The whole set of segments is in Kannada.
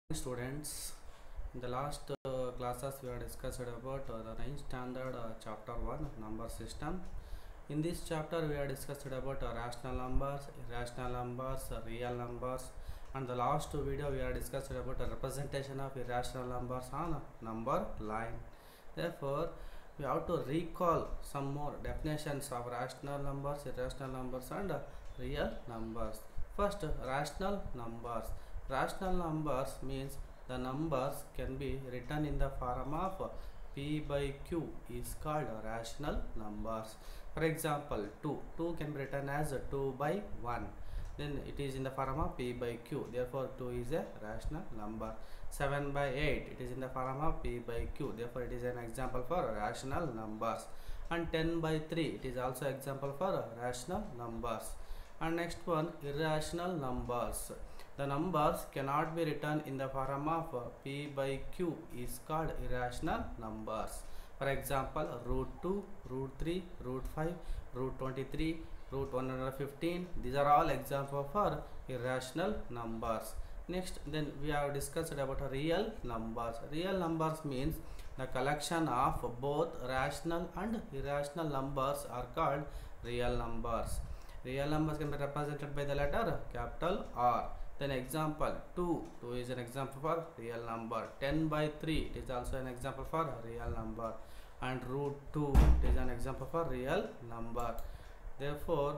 students in the last uh, classes we have discussed about uh, the ninth standard uh, chapter 1 number system in this chapter we have discussed about uh, rational numbers irrational numbers uh, real numbers and the last video we have discussed about the representation of irrational numbers on number line therefore we have to recall some more definitions of rational numbers irrational numbers and uh, real numbers first rational numbers rational numbers means the numbers can be written in the form of p by q is called rational numbers for example 2 2 can be written as 2 by 1 then it is in the form of p by q therefore 2 is a rational number 7 by 8 it is in the form of p by q therefore it is an example for rational numbers and 10 by 3 it is also example for rational numbers and next one irrational numbers the numbers cannot be written in the form of uh, p by q is called irrational numbers for example root 2 root 3 root 5 root 23 root 115 these are all examples for irrational numbers next then we have discussed about real numbers real numbers means the collection of both rational and irrational numbers are called real numbers real numbers can be represented by the letter capital r then example 2 2 is an example for real number 10 by 3 it is also an example for real number and root 2 it is an example for real number therefore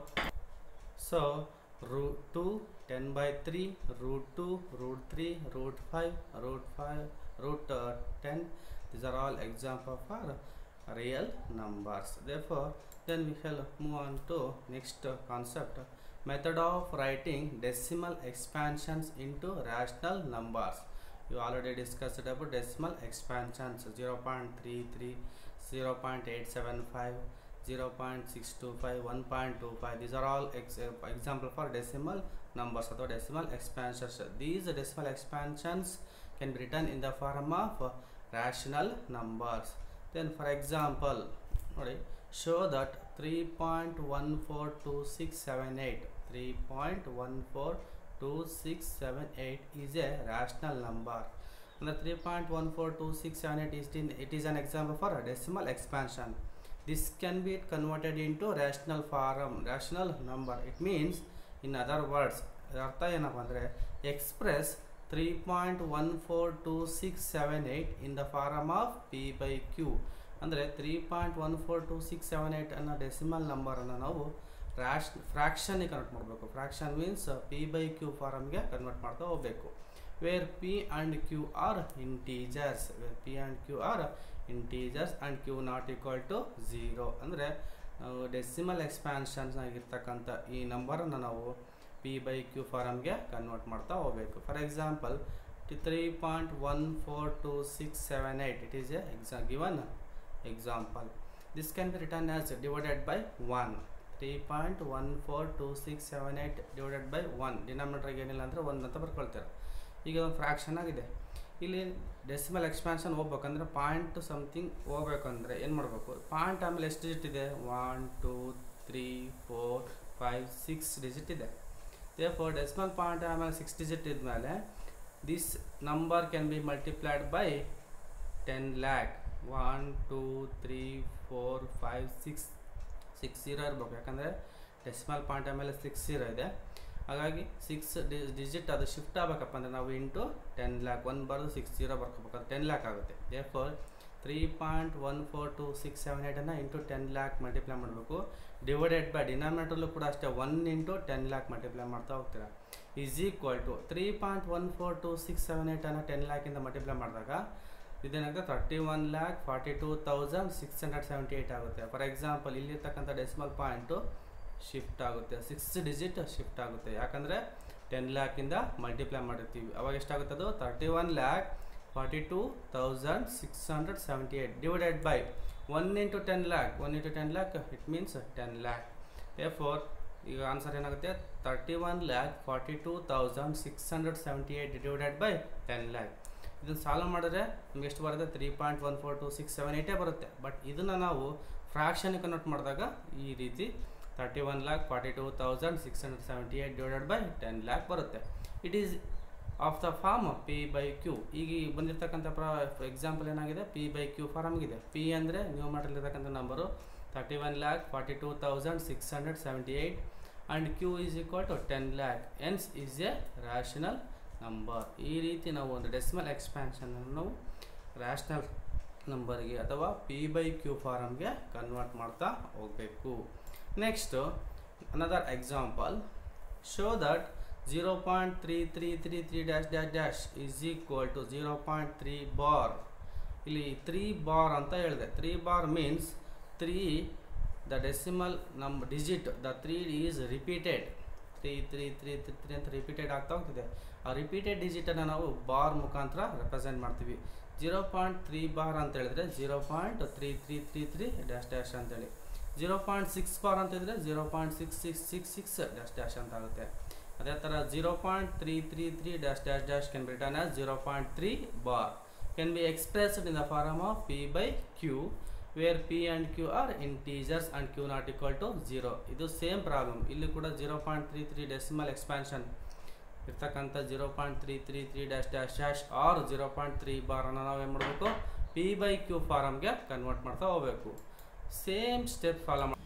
so root 2 10 by 3 root 2 root 3 root 5 root 5 root uh, 10 these are all example for real numbers therefore then we shall move on to next uh, concept method of writing decimal expansions into rational numbers you already discussed about decimal expansions 0 0.33 0 0.875 0 0.625 1.25 these are all ex example for decimal numbers or decimal expansions these decimal expansions can be written in the form of rational numbers then for example ನೋಡಿ show that 3.142678 3.142678 is a rational number and the 3.142678 is in, it is an example for a decimal expansion this can be converted into rational form rational number it means in other words ಅರ್ಥ ಏನಪ್ಪ ಅಂದರೆ express three point one four two six seven eight in the form of P by Q ಅಂದರೆ three point one four two six seven eight ಅನ್ನೋ ಡೆಸಿಮಲ್ ನಂಬರನ್ನು ನಾವು ರ್ಯಾಶ್ ಫ್ರ್ಯಾಕ್ಷನ್ಗೆ ಕನ್ವರ್ಟ್ ಮಾಡಬೇಕು fraction means P by Q ಫಾರಮ್ಗೆ ಕನ್ವರ್ಟ್ ಮಾಡ್ತಾ ಹೋಗಬೇಕು where P and Q are integers where P and Q are integers and Q not equal to zero ಅಂದರೆ ನಾವು ಡೆಸಿಮಲ್ ಎಕ್ಸ್ಪ್ಯಾನ್ಷನ್ಸ್ ಆಗಿರ್ತಕ್ಕಂಥ ಈ ನಂಬರನ್ನು ನಾವು ಪಿ ಬೈ ಕ್ಯೂ ಫಾರಮ್ಗೆ ಕನ್ವರ್ಟ್ ಮಾಡ್ತಾ ಹೋಗಬೇಕು for example three point one four two six seven eight it is a ಎಕ್ಸಾ given example this can be written as divided by 1 3.142678 divided by 1 ಡಿನಾಮಿನೇಟರ್ಗೆ ಏನಿಲ್ಲ ಅಂದರೆ ಒಂದು ಅಂತ ಬರ್ಕೊಳ್ತಾರೆ ಈಗ ಒಂದು ಫ್ರ್ಯಾಕ್ಷನ್ ಆಗಿದೆ ಇಲ್ಲಿ ಡೆಸಿಮಲ್ ಎಕ್ಸ್ಪ್ಯಾನ್ಷನ್ ಹೋಗ್ಬೇಕಂದ್ರೆ ಪಾಯಿಂಟ್ ಸಮಥಿಂಗ್ ಹೋಗ್ಬೇಕಂದ್ರೆ ಏನು ಮಾಡಬೇಕು ಪಾಯಿಂಟ್ ಆಮೇಲೆ ಎಷ್ಟು ಡಿಜಿಟ್ ಇದೆ one two three four five six digit ಇದೆ ದೇ ಫೋರ್ ಡೆಸಿಮಲ್ ಪಾಯಿಂಟ್ ಆಮೇಲೆ ಸಿಕ್ಸ್ ಡಿಜಿಟ್ ಇದ್ಮೇಲೆ this number can be multiplied by ten lakh one two three four five six six zero ಇರಬೇಕು ಯಾಕಂದರೆ ಡೆಸಿಮಲ್ ಪಾಯಿಂಟ್ ಆಮೇಲೆ ಸಿಕ್ಸ್ ಜೀರೋ ಇದೆ ಹಾಗಾಗಿ ಸಿಕ್ಸ್ ಡಿ ಡಿಜಿಟ್ ಅದು ಶಿಫ್ಟ್ ಆಗಬೇಕಪ್ಪ ಅಂದರೆ ನಾವು ಇಂಟು ಟೆನ್ ಲ್ಯಾಕ್ ಒನ್ ಬರೋದು ಸಿಕ್ಸ್ ಜೀರೋ ಬರ್ಕೋಬೇಕಾದ್ರೆ ಟೆನ್ ಲ್ಯಾಕ್ ಆಗುತ್ತೆ they four three point one four two six seven ಏಯ್ಟನ್ನು ಇಂಟು ಟೆನ್ ಲ್ಯಾಕ್ ಮಲ್ಟಿಪ್ಲೈ ಮಾಡಬೇಕು ಡಿವೈಡೆಡ್ ಬೈ ಡಿನಾಮಿನೇಟರ್ಲು ಕೂಡ ಅಷ್ಟೇ one into ten lakh multiply ಮಾಡ್ತಾ ಹೋಗ್ತೀರಾ is equal to three point one four two six seven ಏಯ್ಟನ್ನು ಟೆನ್ ಲ್ಯಾಕಿಂದ ಮಲ್ಟಿಪ್ಲೈ ಮಾಡಿದಾಗ ಇದೇನಾಗುತ್ತೆ thirty one lakh forty two thousand six hundred seventy eight ಆಗುತ್ತೆ ಫಾರ್ ಎಕ್ಸಾಂಪಲ್ ಇಲ್ಲಿರ್ತಕ್ಕಂಥ ಡೆಸಿಮಲ್ ಪಾಯಿಂಟು ಶಿಫ್ಟ್ ಆಗುತ್ತೆ ಸಿಕ್ಸ್ ಡಿಜಿಟ್ ಶಿಫ್ಟ್ ಆಗುತ್ತೆ ಯಾಕಂದರೆ ಟೆನ್ ಲ್ಯಾಕಿಂದ ಮಲ್ಟಿಪ್ಲೈ ಮಾಡಿರ್ತೀವಿ ಅವಾಗ ಎಷ್ಟಾಗುತ್ತೆ ಅದು thirty one lakh forty two thousand six hundred seventy eight divided by one into ten lakh one into ten lakh it means ten lakh a four ಈಗ ಆನ್ಸರ್ ಏನಾಗುತ್ತೆ thirty one lakh forty two thousand six hundred seventy eight divided by ten lakh ಇದನ್ನು ಸಾಲ್ವ್ ಮಾಡಿದ್ರೆ ನಮ್ಗೆ ಎಷ್ಟು ಬರುತ್ತೆ three point one four two six seven ಏಯ್ಟೇ ಬರುತ್ತೆ ಬಟ್ ಇದನ್ನು ನಾವು ಫ್ರ್ಯಾಕ್ಷನ್ಗೆ ಕನ್ವರ್ಟ್ ಮಾಡಿದಾಗ ಈ ರೀತಿ thirty one lakh forty two thousand six hundred seventy eight divided by ten lakh ಬರುತ್ತೆ it is of the form P by Q ಈಗ ಈ ಬಂದಿರತಕ್ಕಂಥ ಪ್ರ ಎಕ್ಸಾಂಪಲ್ ಏನಾಗಿದೆ ಪಿ ಬೈ ಕ್ಯೂ ಫಾರ್ಮ್ಗಿದೆ ಪಿ ಅಂದರೆ ನೀವು ಮಾಡಿರ್ತಕ್ಕಂಥ number thirty one lakh forty two thousand six hundred seventy eight and Q is equal to ten lakh hence is a rational number ಈ ರೀತಿ ನಾವು ಒಂದು ಡೆಸಿಮಲ್ ಎಕ್ಸ್ಪ್ಯಾನ್ಷನನ್ನು ನಾವು ರ್ಯಾಷನಲ್ ನಂಬರ್ಗೆ ಅಥವಾ ಪಿ ಬೈ ಕ್ಯೂ ಫಾರಮ್ಗೆ ಕನ್ವರ್ಟ್ ಮಾಡ್ತಾ ಹೋಗಬೇಕು next another example show that zero point three three three three dash dash dash is equal to zero point three bar ಇಲ್ಲಿ ತ್ರೀ ಬಾರ್ ಅಂತ ಹೇಳಿದೆ three bar means three the decimal ನಮ್ಮ digit the three is repeated three three three three three ಅಂತ ರಿಪೀಟೆಡ್ ಆಗ್ತಾ ಹೋಗ್ತಿದೆ ಆ ರಿಪೀಟೆಡ್ ಡಿಜಿಟನ್ನು ನಾವು ಬಾರ್ ಮುಖಾಂತರ ರೆಪ್ರೆಸೆಂಟ್ ಮಾಡ್ತೀವಿ ಜೀರೋ ಪಾಯಿಂಟ್ ತ್ರೀ ಬಾರ್ ಅಂತ ಹೇಳಿದ್ರೆ zero point three three three three dash dash ಅಂತೇಳಿ ಜೀರೋ ಪಾಯಿಂಟ್ ಸಿಕ್ಸ್ ಬಾರ್ ಅಂತ ಹೇಳಿದ್ರೆ zero point six six six six dash dash ಅಂತ ಆಗುತ್ತೆ ಅದೇ ಥರ zero point three three three dash dash dash can be written as zero point three bar can be expressed in the form of P by Q where P and Q are integers and Q not equal to zero ಇದು ಸೇಮ್ ಪ್ರಾಬ್ಲಮ್ ಇಲ್ಲಿ ಕೂಡ zero point three three decimal expansion ಇರ್ತಕ್ಕಂಥ zero point three three three dash dash dash or zero point three ಬಾರನ್ನು ನಾವು ಏನು ಮಾಡಬೇಕು ಪಿ ಬೈ ಕ್ಯೂ ಫಾರಮ್ಗೆ ಕನ್ವರ್ಟ್ ಮಾಡ್ತಾ ಹೋಗಬೇಕು ಸೇಮ್ ಸ್ಟೆಪ್ ಫಾಲೋ ಮಾಡಿ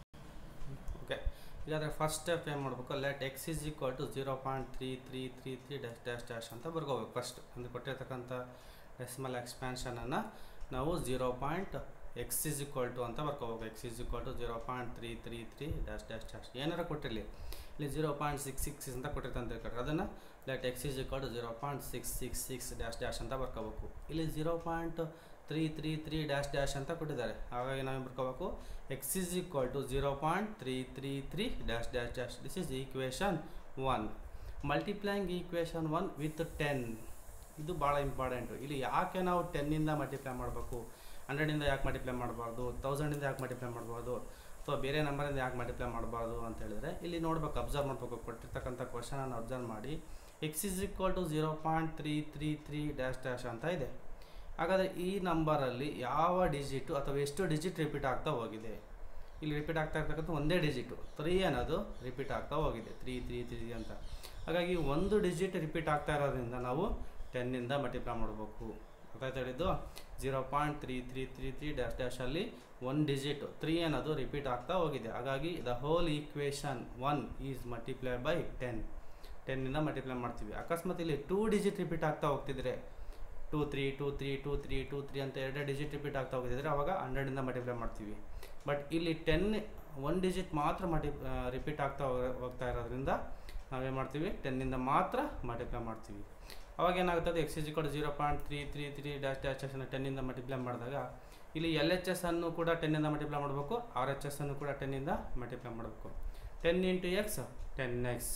ಓಕೆ ಇದಾದರೆ ಫಸ್ಟ್ ಸ್ಟೆಪ್ ಏನು ಮಾಡಬೇಕು let X is equal to zero point three three three three dash dash dash ಅಂತ ಬರ್ಕೋಬೇಕು ಫಸ್ಟ್ ಅಂದರೆ ಕೊಟ್ಟಿರ್ತಕ್ಕಂಥ ಡೆಸಿಮಲ್ ಎಕ್ಸ್ಪ್ಯಾನ್ಷನನ್ನು ನಾವು zero point X is equal to ಅಂತ ಬರ್ಕೋಬೇಕು X is equal to zero point three three three dash dash dash ಏನಾರ ಕೊಟ್ಟಿರಲಿ ಇಲ್ಲಿ zero point six six six ಅಂತ ಕೊಟ್ಟಿರ್ತಂತ ತಿಳ್ಕೊಳ್ರಿ ಅದನ್ನು let X is equal to zero point six six six dash dash ಅಂತ ಬರ್ಕೋಬೇಕು ಇಲ್ಲಿ zero point three three three dash dash ಅಂತ ಕೊಟ್ಟಿದ್ದಾರೆ ಹಾಗಾಗಿ ನಾವೇನು ಬರ್ಕೋಬೇಕು X is equal to zero point three three three dash dash dash this is equation one multiplying equation one with ten ಇದು ಭಾಳ ಇಂಪಾರ್ಟೆಂಟು ಇಲ್ಲಿ ಯಾಕೆ ನಾವು ಟೆನ್ನಿಂದ ಮಲ್ಟಿಪ್ಲೈ ಮಾಡಬೇಕು ಹಂಡ್ರೆಡಿಂದ ಯಾಕೆ ಮಲ್ಟಿಪ್ಲೈ ಮಾಡಬಾರ್ದು ತೌಸಂಡಿಂದ ಯಾಕೆ ಮಲ್ಟಿಪ್ಲೈ ಮಾಡ್ಬೋದು ಅಥವಾ ಬೇರೆ ನಂಬರಿಂದ ಯಾಕೆ ಮಲ್ಟಿಪ್ಲೈ ಮಾಡಬಾರ್ದು ಅಂತ ಹೇಳಿದ್ರೆ ಇಲ್ಲಿ ನೋಡ್ಬೇಕು ಅಬ್ಸರ್ವ್ ಮಾಡಬೇಕು ಕೊಟ್ಟಿರ್ತಕ್ಕಂಥ ಕ್ವಶನನ್ನು ಅಬ್ಸರ್ವ್ ಮಾಡಿ X is equal to zero point three three three dash dash ಅಂತ ಇದೆ ಹಾಗಾದರೆ ಈ ನಂಬರಲ್ಲಿ ಯಾವ ಡಿಜಿಟು ಅಥವಾ ಎಷ್ಟು ಡಿಜಿಟ್ ರಿಪೀಟ್ ಆಗ್ತಾ ಹೋಗಿದೆ ಇಲ್ಲಿ ರಿಪೀಟ್ ಆಗ್ತಾ ಇರ್ತಕ್ಕಂಥ ಒಂದೇ ಡಿಜಿಟು ತ್ರೀ ಅನ್ನೋದು ರಿಪೀಟ್ ಆಗ್ತಾ ಹೋಗಿದೆ ತ್ರೀ ತ್ರೀ ತ್ರೀ ಅಂತ ಹಾಗಾಗಿ ಒಂದು ಡಿಜಿಟ್ ರಿಪೀಟ್ ಆಗ್ತಾ ಇರೋದ್ರಿಂದ ನಾವು ಟೆನ್ನಿಂದ ಮಲ್ಟಿಪ್ಲೈ ಮಾಡಬೇಕು ಗೊತ್ತಾಯ್ತು ಹೇಳಿದ್ದು zero point three three three three dash ಡ್ಯಾಶಲ್ಲಿ ಒನ್ ಡಿಜಿಟ್ ತ್ರೀ ಅನ್ನೋದು ರಿಪೀಟ್ ಆಗ್ತಾ ಹೋಗಿದೆ ಹಾಗಾಗಿ the whole equation one is multiply by ten ಟೆನ್ನಿಂದ ಮಲ್ಟಿಪ್ಲೈ ಮಾಡ್ತೀವಿ ಅಕಸ್ಮಾತ್ ಇಲ್ಲಿ ಟೂ ಡಿಜಿಟ್ ರಿಪೀಟ್ ಆಗ್ತಾ ಹೋಗ್ತಿದ್ರೆ two three two three two three two three ಅಂತ ಎರಡೇ ಡಿಜಿಟ್ ರಿಪೀಟ್ ಆಗ್ತಾ ಹೋಗಿದ್ರೆ ಅವಾಗ ಹಂಡ್ರೆಡಿಂದ ಮಲ್ಟಿಪ್ಲೈ ಮಾಡ್ತೀವಿ ಬಟ್ ಇಲ್ಲಿ ಟೆನ್ ಒನ್ ಡಿಜಿಟ್ ಮಾತ್ರ ಮಲ್ಟಿ ರಿಪೀಟ್ ಆಗ್ತಾ ಹೋಗ್ತಾ ಇರೋದ್ರಿಂದ ನಾವೇನು ಮಾಡ್ತೀವಿ ಟೆನ್ನಿಂದ ಮಾತ್ರ ಮಲ್ಟಿಪ್ಲೈ ಮಾಡ್ತೀವಿ ಅವಾಗ ಏನಾಗುತ್ತದೆ x is equal zero point three three three dash dash dash ಟೆನ್ನಿಂದ ಮಲ್ಟಿಪ್ಲೈ ಮಾಡಿದಾಗ ಇಲ್ಲಿ ಎಲ್ ಎಚ್ ಎಸ್ ಅನ್ನು ಕೂಡ ಟೆನ್ನಿಂದ ಮಲ್ಟಿಪ್ಲೈ ಮಾಡಬೇಕು ಆರ್ ಎಚ್ ಎಸ್ ಅನ್ನು ಕೂಡ ಟೆನ್ನಿಂದ ಮಲ್ಟಿಪ್ಲೈ ಮಾಡಬೇಕು ten into x ten x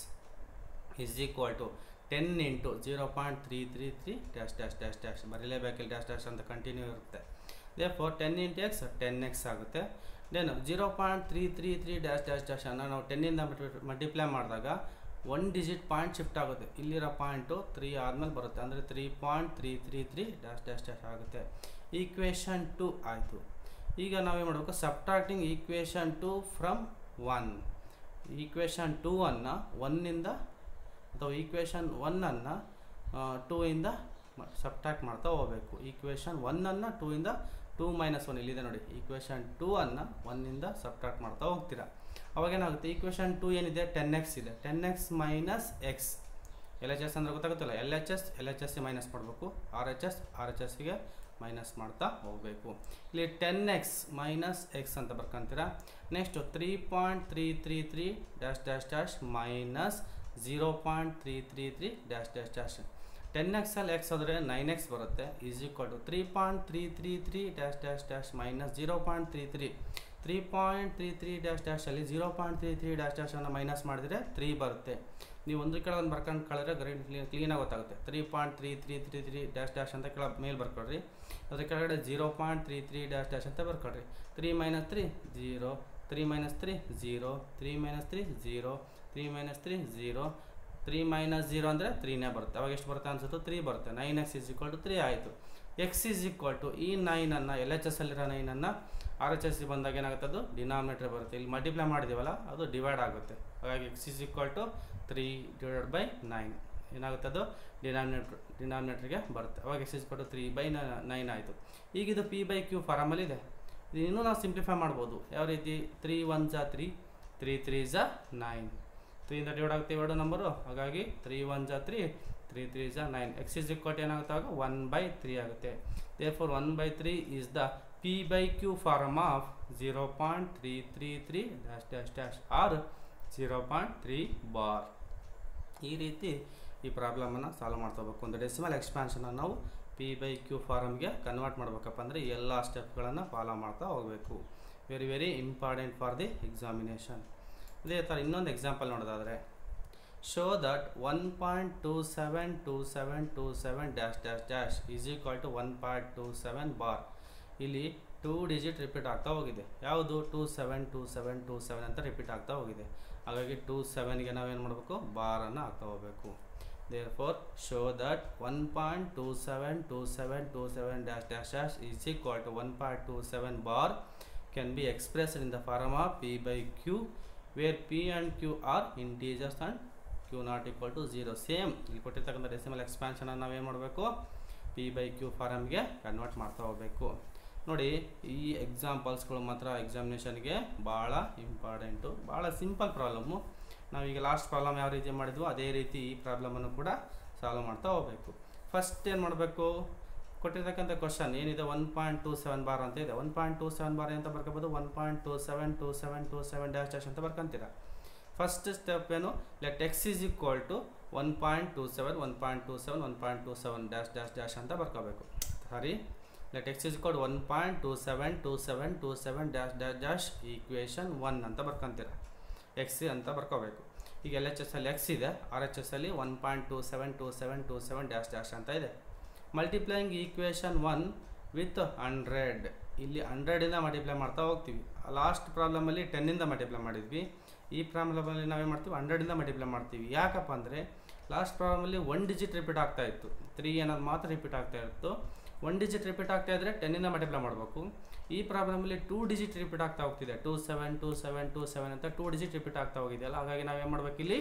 is equal to ten into zero point three three three dash dash dash dash ಬರೀಲೇಬೇಕಿಲ್ಲ ಡ್ಯಾಶ್ ಡ್ಯಾಶ್ ಅಂತ ಕಂಟಿನ್ಯೂ ಇರುತ್ತೆ therefore ten into x ten x ಆಗುತ್ತೆ then zero point three three three dash dash dash ಅನ್ನು ನಾವು ಟೆನ್ನಿಂದ ಮಲ್ಟಿಪ್ಲೈ ಮಾಡಿದಾಗ ಒನ್ ಡಿಜಿಟ್ ಪಾಯಿಂಟ್ ಶಿಫ್ಟ್ ಆಗುತ್ತೆ ಇಲ್ಲಿರೋ ಪಾಯಿಂಟು ತ್ರೀ ಆದಮೇಲೆ ಬರುತ್ತೆ ಅಂದರೆ three point three three three dash dash dash ಆಗುತ್ತೆ ಈಕ್ವೇಷನ್ ಟು ಆಯಿತು ಈಗ ನಾವೇನು ಮಾಡಬೇಕು subtracting equation two from one equation two ಅನ್ನು ಒನ್ನಿಂದ ಅಥವಾ ಈಕ್ವೇಷನ್ ಒನ್ನನ್ನು ಟೂ ಇಂದ ಸಬ್ಟ್ರಾಕ್ಟ್ ಮಾಡ್ತಾ ಹೋಗಬೇಕು ಈಕ್ವೇಷನ್ ಒನ್ನನ್ನು ಟೂ ಇಂದ ಟೂ ಮೈನಸ್ ಒನ್ ಇಲ್ಲಿದೆ ನೋಡಿ ಈಕ್ವೇಷನ್ ಟೂ ಅನ್ನು ಒನ್ನಿಂದ ಸಬ್ಟ್ರಾಕ್ಟ್ ಮಾಡ್ತಾ ಹೋಗ್ತೀರಾ ಅವಾಗ ಏನಾಗುತ್ತೆ ಈಕ್ವೇಷನ್ ಟೂ ಏನಿದೆ ಟೆನ್ ಎಕ್ಸ್ ಇದೆ ten x minus x L H S ಅಂದರೆ ಗೊತ್ತಾಗುತ್ತಲ್ಲ L H S L H S minus ಮಾಡಬೇಕು R H S R H ಎಸ್ಗೆ ಮೈನಸ್ ಮಾಡ್ತಾ ಹೋಗಬೇಕು ಇಲ್ಲಿ ಟೆನ್ ಎಕ್ಸ್ ಮೈನಸ್ ಎಕ್ಸ್ ಅಂತ ಬರ್ಕೊಂತೀರಾ next three point three three three dash dash dash minus zero point three three three dash dash dash ten ಎಕ್ಸಲ್ಲಿ ಎಕ್ಸ್ ಆದರೆ ನೈನ್ ಎಕ್ಸ್ ಬರುತ್ತೆ is equal to three point three three three dash dash dash minus zero point three three three point three three dash ಡ್ಯಾಶಲ್ಲಿ zero point three three dash ಡ್ಯಾಶನ್ನು ಮೈನಸ್ ಮಾಡಿದರೆ ತ್ರೀ ಬರುತ್ತೆ ನೀವು ಒಂದು ಕೆಳಗೆ ಒಂದು ಬರ್ಕೊಂಡು ಕಳೆದ್ರೆ ಗ್ರೀನ್ ಕ್ಲೀನ್ ಕ್ಲೀನಾಗಿ ಗೊತ್ತಾಗುತ್ತೆ three point three three three three dash dash ಅಂತ ಕೆಳಗೆ ಮೇಲೆ ಬರ್ಕೊಳ್ರಿ ಅದ್ರ ಕೆಳಗಡೆ zero point three three dash dash ಅಂತ ಬರ್ಕೊಳ್ರಿ three minus three zero three minus three zero three minus three zero three minus three zero three minus zero ಅಂದರೆ ತ್ರೀನೇ ಬರುತ್ತೆ ಅವಾಗ ಎಷ್ಟು ಬರುತ್ತೆ ಅನ್ಸುತ್ತೋ ತ್ರೀ ಬರುತ್ತೆ nine x is equal to three ಆಯಿತು ಎಕ್ಸ್ ಇಸ್ ಈಕ್ವಲ್ ಟು ಈ ನೈನನ್ನು ಎಲ್ ಎಚ್ ಎಸ್ ಅಲ್ಲಿರೋ ನೈನನ್ನು ಆರ್ ಎಚ್ ಎಸ್ ಸಿ ಬಂದಾಗ ಏನಾಗುತ್ತೆ ಅದು ಡಿನಾಮಿನೇಟರ್ ಬರುತ್ತೆ ಇಲ್ಲಿ ಮಲ್ಟಿಪ್ಲೈ ಮಾಡಿದ್ದೀವಲ್ಲ ಅದು ಡಿವೈಡ್ ಆಗುತ್ತೆ ಹಾಗಾಗಿ x is equal to three divided by nine ಏನಾಗುತ್ತೆ ಅದು ಡಿನಾಮಿನೇಟ್ರ್ ಡಿನಾಮಿನೇಟ್ರಿಗೆ ಬರುತ್ತೆ ಅವಾಗ ಎಕ್ಸ್ ಇಸ್ ಕೊಟ್ಟು ತ್ರೀ ಬೈ ನೈನ್ ಆಯಿತು ಈಗ ಇದು ಪಿ ಬೈ ಕ್ಯೂ ಫಾರಮಲ್ಲಿ ಇದೆ ಇದು ಇನ್ನೂ ನಾವು ಸಿಂಪ್ಲಿಫೈ ಮಾಡ್ಬೋದು ಯಾವ ರೀತಿ ತ್ರೀ ಒನ್ ಜಾ ತ್ರೀ ತ್ರೀ ತ್ರೀ ಜಾ ನೈನ್ ತ್ರೀಯಿಂದ ಡಿವೈಡ್ ಆಗುತ್ತೆ ಎರಡು ನಂಬರು ಹಾಗಾಗಿ ತ್ರೀ ಒನ್ ಜಾ ತ್ರೀ ತ್ರೀ ತ್ರೀ ಜಾ ನೈನ್ ಎಕ್ಸ್ ಇಸ್ ಇಕ್ವಟ್ ಏನಾಗುತ್ತೆ ಆಗ ಒನ್ ಬೈ ತ್ರೀ ಆಗುತ್ತೆ therefore one by three is the P by Q form of zero point three three three dash dash dash or zero point three bar ಈ ರೀತಿ ಈ ಪ್ರಾಬ್ಲಮನ್ನು ಸಾಲ್ವ್ ಮಾಡ್ಕೋಬೇಕು ಒಂದು ಡೆಸಿಮಲ್ ಎಕ್ಸ್ಪಾನ್ಷನನ್ನು ನಾವು ಪಿ ಬೈ ಕ್ಯೂ ಫಾರಮ್ಗೆ ಕನ್ವರ್ಟ್ ಮಾಡಬೇಕಪ್ಪ ಅಂದರೆ ಎಲ್ಲ ಸ್ಟೆಪ್ಗಳನ್ನು ಫಾಲೋ ಮಾಡ್ತಾ ಹೋಗಬೇಕು very very important for the examination ಇದೇ ಥರ ಇನ್ನೊಂದು ಎಕ್ಸಾಂಪಲ್ ನೋಡೋದಾದರೆ show that one point two seven two seven two seven dash dash dash is equal to one point two seven bar ಇಲ್ಲಿ ಟೂ ಡಿಜಿಟ್ ರಿಪೀಟ್ ಆಗ್ತಾ ಹೋಗಿದೆ ಯಾವುದು two seven two seven two seven ಅಂತ ರಿಪೀಟ್ ಆಗ್ತಾ ಹೋಗಿದೆ ಹಾಗಾಗಿ ಟೂ ಸೆವೆನ್ಗೆ ನಾವೇನು ಮಾಡಬೇಕು ಬಾರನ್ನು ಹಾಕ್ತಾ ಹೋಗಬೇಕು therefore show that one point two seven two seven two seven dash dash dash is equal to one point two seven bar can be expressed in the form of P by Q where P and Q are integers and Q not equal to zero same ಇಲ್ಲಿ ಕೊಟ್ಟಿರ್ತಕ್ಕಂಥ ಡೆಸಿಮಲ್ ಎಕ್ಸ್ಪಾನ್ಷನನ್ನು ನಾವೇನು ಮಾಡಬೇಕು ಪಿ ಬೈ ಕ್ಯೂ ಫಾರಮ್ಗೆ ಕನ್ವರ್ಟ್ ಮಾಡ್ತಾ ಹೋಗಬೇಕು ನೋಡಿ ಈ ಎಕ್ಸಾಂಪಲ್ಸ್ಗಳು ಮಾತ್ರ ಎಕ್ಸಾಮಿನೇಷನ್ಗೆ ಭಾಳ ಇಂಪಾರ್ಟೆಂಟು ಭಾಳ ಸಿಂಪಲ್ ಪ್ರಾಬ್ಲಮ್ಮು ನಾವೀಗ ಲಾಸ್ಟ್ ಪ್ರಾಬ್ಲಮ್ ಯಾವ ರೀತಿ ಮಾಡಿದ್ವೋ ಅದೇ ರೀತಿ ಈ ಪ್ರಾಬ್ಲಮನ್ನು ಕೂಡ ಸಾಲ್ವ್ ಮಾಡ್ತಾ ಹೋಗಬೇಕು ಫಸ್ಟ್ ಏನು ಮಾಡಬೇಕು ಕೊಟ್ಟಿರ್ತಕ್ಕಂಥ ಕ್ವಶನ್ ಏನಿದೆ one point two seven bar ಅಂತ ಇದೆ one point two seven bar ಅಂತ ಬರ್ಕೋಬೋದು one point two seven two seven two seven dash dash ಅಂತ ಬರ್ಕೊಂತೀರ ಫಸ್ಟ್ ಸ್ಟೆಪ್ ಏನು let x is equal to one point two seven one point two seven one point two seven dash dash dash ಅಂತ ಬರ್ಕೋಬೇಕು sorry let X is code one point two seven two seven two seven dash dash dash equation one ಅಂತ ಬರ್ಕೊಂತೀರ ಎಕ್ಸ್ ಅಂತ ಬರ್ಕೋಬೇಕು ಈಗ ಎಲ್ ಎಚ್ ಎಸ್ ಅಲ್ಲಿ ಎಕ್ಸ್ ಇದೆ ಆರ್ ಎಚ್ ಎಸ್ ಅಲ್ಲಿ one point two seven two seven two seven dash dash ಅಂತ ಇದೆ multiplying equation one with hundred ಇಲ್ಲಿ ಹಂಡ್ರೆಡಿಂದ ಮಲ್ಟಿಪ್ಲೈ ಮಾಡ್ತಾ ಹೋಗ್ತೀವಿ ಲಾಸ್ಟ್ ಪ್ರಾಬ್ಲಮಲ್ಲಿ ಟೆನ್ನಿಂದ ಮಲ್ಟಿಪ್ಲೈ ಮಾಡಿದ್ವಿ ಈ ಪ್ರಾಬ್ಲಮಲ್ಲಿ ನಾವೇನು ಮಾಡ್ತೀವಿ ಹಂಡ್ರೆಡಿಂದ ಮಲ್ಟಿಪ್ಲೈ ಮಾಡ್ತೀವಿ ಯಾಕಪ್ಪ ಅಂದರೆ ಲಾಸ್ಟ್ ಪ್ರಾಬ್ಲಮಲ್ಲಿ ಒನ್ ಡಿಜಿಟ್ ರಿಪೀಟ್ ಆಗ್ತಾ ಇತ್ತು ತ್ರೀ ಅನ್ನೋದು ಮಾತ್ರ ರಿಪೀಟ್ ಆಗ್ತಾ ಇತ್ತು ಒನ್ ಡಿಜಿಟ್ ರಿಪೀಟ್ ಆಗ್ತಾ ಇದ್ದರೆ ಟೆನ್ನಿಂದ ಮಲ್ಟಿಪ್ಲೈ ಮಾಡಬೇಕು ಈ ಪ್ರಾಬ್ಲಮಲ್ಲಿ ಟೂ ಡಿಜಿಟ್ ರಿಪೀಟ್ ಆಗ್ತಾ ಹೋಗ್ತಿದೆ two seven two seven two seven ಅಂತ ಟೂ ಡಿಜಿಟ್ ರಿಪೀಟ್ ಆಗ್ತಾ ಹೋಗಿದೆಯಲ್ಲ ಹಾಗಾಗಿ ನಾವೇನು ಮಾಡಬೇಕು ಇಲ್ಲಿ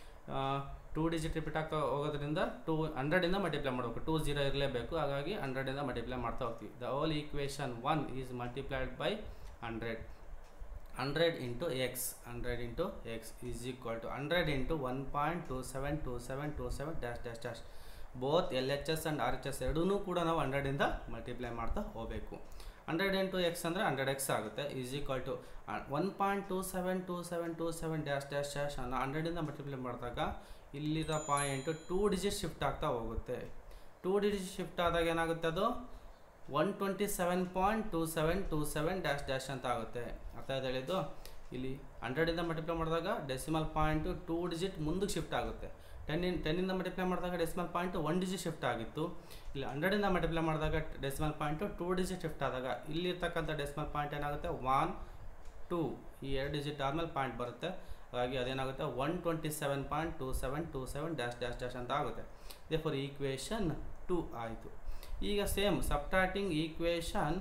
ಟೂ ಡಿಜಿಟ್ ರಿಪೀಟ್ ಆಗ್ತಾ ಹೋಗೋದ್ರಿಂದ ಟೂ ಹಂಡ್ರೆಡಿಂದ ಮಲ್ಟಿಪ್ಲೈ ಮಾಡಬೇಕು ಟೂ ಜೀರೋ ಇರಲೇಬೇಕು ಹಾಗಾಗಿ ಹಂಡ್ರೆಡಿಂದ ಮಲ್ಟಿಪ್ಲೈ ಮಾಡ್ತಾ ಹೋಗ್ತೀವಿ the whole equation one is multiplied by hundred hundred into x hundred into x is equal to hundred into one point two seven two seven two seven dash dash dash both L H S and R H S ಎರಡೂ ಕೂಡ ನಾವು ಹಂಡ್ರೆಡಿಂದ ಮಲ್ಟಿಪ್ಲೈ ಮಾಡ್ತಾ ಹೋಗಬೇಕು ಹಂಡ್ರೆಡ್ ಇಂಟು ಎಕ್ಸ್ ಅಂದರೆ ಹಂಡ್ರೆಡ್ ಎಕ್ಸ್ ಆಗುತ್ತೆ is equal to one point two seven two seven two seven dash dash dash ಅನ್ನು ಹಂಡ್ರೆಡಿಂದ ಮಲ್ಟಿಪ್ಲೈ ಮಾಡಿದಾಗ ಇಲ್ಲಿದ ಪಾಯಿಂಟು ಟೂ ಡಿಜಿಟ್ ಶಿಫ್ಟ್ ಆಗ್ತಾ ಹೋಗುತ್ತೆ ಟೂ ಡಿಜಿಟ್ ಶಿಫ್ಟ್ ಆದಾಗ ಏನಾಗುತ್ತೆ ಅದು one twenty seven point two seven two seven dash dash ಅಂತ ಆಗುತ್ತೆ ಅರ್ಥ ಆಯ್ತು ಹೇಳಿದ್ದು ಇಲ್ಲಿ ಹಂಡ್ರೆಡಿಂದ ಮಲ್ಟಿಪ್ಲೈ ಮಾಡಿದಾಗ ಡೆಸಿಮಲ್ ಪಾಯಿಂಟು ಟೂ ಡಿಜಿಟ್ ಮುಂದಕ್ಕೆ ಶಿಫ್ಟ್ ಆಗುತ್ತೆ ಟೆನ್ನಿನ್ ಟೆನ್ನಿಂದ ಮಲ್ಟಿಪ್ಲೈ ಮಾಡಿದಾಗ decimal point one digit shift ಆಗಿತ್ತು ಇಲ್ಲಿ ಹಂಡ್ರೆಡಿಂದ ಮಲ್ಟಿಪ್ಲೈ ಮಾಡಿದಾಗ decimal point two digit shift ಆದಾಗ ಇಲ್ಲಿರ್ತಕ್ಕಂಥ ಡೆಸಿಮಲ್ ಪಾಯಿಂಟ್ ಏನಾಗುತ್ತೆ ಒನ್ ಟೂ ಈ ಎರಡು ಡಿಜಿಟ್ ಆದಮೇಲೆ ಪಾಯಿಂಟ್ ಬರುತ್ತೆ ಹಾಗಾಗಿ ಅದೇನಾಗುತ್ತೆ one twenty seven point two seven two seven dash dash dash ಅಂತ ಆಗುತ್ತೆ ದೇ ಫಾರ್ ಈಕ್ವೇಷನ್ ಟೂ ಆಯಿತು ಈಗ same subtracting equation